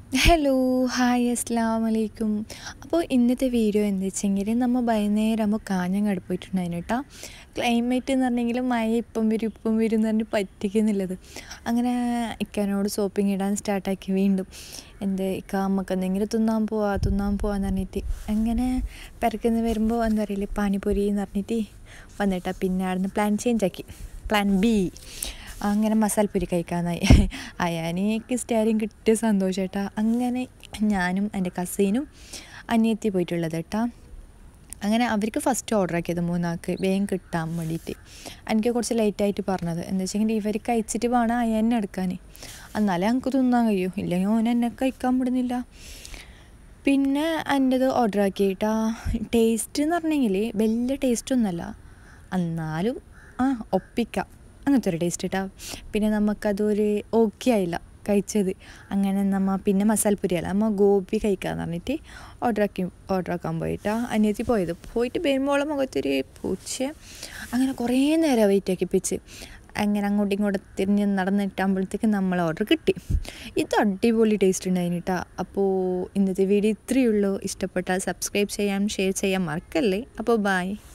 hello hi അസ്സാം വലൈക്കും അപ്പോൾ ഇന്നത്തെ വീഡിയോ എന്താ വെച്ചെങ്കിൽ നമ്മൾ വൈകുന്നേരം ആകുമ്പോൾ കാഞ്ഞങ്ങാട് പോയിട്ടുണ്ടായിരുന്നു കേട്ടോ ക്ലൈമറ്റ് എന്ന് പറഞ്ഞെങ്കിൽ മഴ ഇപ്പം വരും ഇപ്പം വരും എന്ന് പറഞ്ഞ് പറ്റിക്കുന്നില്ലത് അങ്ങനെ ഇക്കാനോട് സോപ്പിംഗ് ഇടാൻ സ്റ്റാർട്ടാക്കി വീണ്ടും എന്ത് ഇക്ക നമുക്ക് എന്തെങ്കിലും തിന്നാൻ പോവാ തിന്നാൻ പോവാന്ന് പറഞ്ഞിട്ട് അങ്ങനെ പെരക്കുന്ന വരുമ്പോൾ എന്താ പറയില്ലേ പാനിപ്പൊരി എന്ന് പറഞ്ഞിട്ട് വന്നിട്ടാ പിന്നെ അവിടുന്ന് പ്ലാൻ ചേഞ്ച് ആക്കി പ്ലാൻ ബി അങ്ങനെ മസാലപ്പൊരി കഴിക്കാനായി അയാനെക്ക് സ്റ്റാരിങ് കിട്ടിയ സന്തോഷം കേട്ടാ അങ്ങനെ ഞാനും എൻ്റെ കസീനും അനിയത്തി പോയിട്ടുള്ളത് കേട്ടാ അങ്ങനെ അവർക്ക് ഫസ്റ്റ് ഓർഡർ ആക്കിയത് മൂന്നാൾക്ക് വേഗം കിട്ടാൻ വേണ്ടിയിട്ട് എനിക്ക് കുറച്ച് ലേറ്റായിട്ട് പറഞ്ഞത് എന്താ വെച്ചെങ്കിൽ ഇവർ കഴിച്ചിട്ട് വേണം അയന്നെ എടുക്കാൻ എന്നാലേ ഞങ്ങൾക്ക് തിന്നാൻ കഴിയൂ ഇല്ലെങ്കിൽ ഓൻ എന്നെ കഴിക്കാൻ വിടുന്നില്ല പിന്നെ എൻ്റെത് ഓർഡർ ആക്കിയിട്ടാ ടേസ്റ്റ് എന്ന് പറഞ്ഞെങ്കിൽ വലിയ ടേസ്റ്റ് ഒന്നുമല്ല എന്നാലും ആ ഒപ്പിക്കാം അങ്ങനത്തെ ഒരു ടേസ്റ്റ് കേട്ടോ പിന്നെ നമുക്കതൊരു ഓക്കെ ആയില്ല കഴിച്ചത് അങ്ങനെ നമ്മ പിന്നെ മസാലപ്പൊരി അല്ല നമ്മ ഗോപി കഴിക്കാന്ന് പറഞ്ഞിട്ട് ഓർഡർ ആക്കി ഓർഡർ ആക്കാൻ പോയിട്ടാ അനിയത്തി പോയത് പോയിട്ട് വരുമ്പോളം മുഖത്തൊരു പൂച്ച അങ്ങനെ കുറേ നേരം വെയിറ്റ് ആക്കിപ്പിച്ച് അങ്ങനെ അങ്ങോട്ടും ഇങ്ങോട്ടും തിരിഞ്ഞ് നടന്നിട്ടാകുമ്പോഴത്തേക്ക് നമ്മൾ ഓർഡർ കിട്ടി ഇത് അടിപൊളി ടേസ്റ്റ് ഉണ്ടായിന് കേട്ടോ അപ്പോൾ ഇന്നത്തെ വീഡിയോ ഇത്രയേ ഉള്ളൂ ഇഷ്ടപ്പെട്ടാൽ സബ്സ്ക്രൈബ് ചെയ്യാൻ ഷെയർ ചെയ്യാൻ മറക്കല്ലേ അപ്പോൾ ബായ്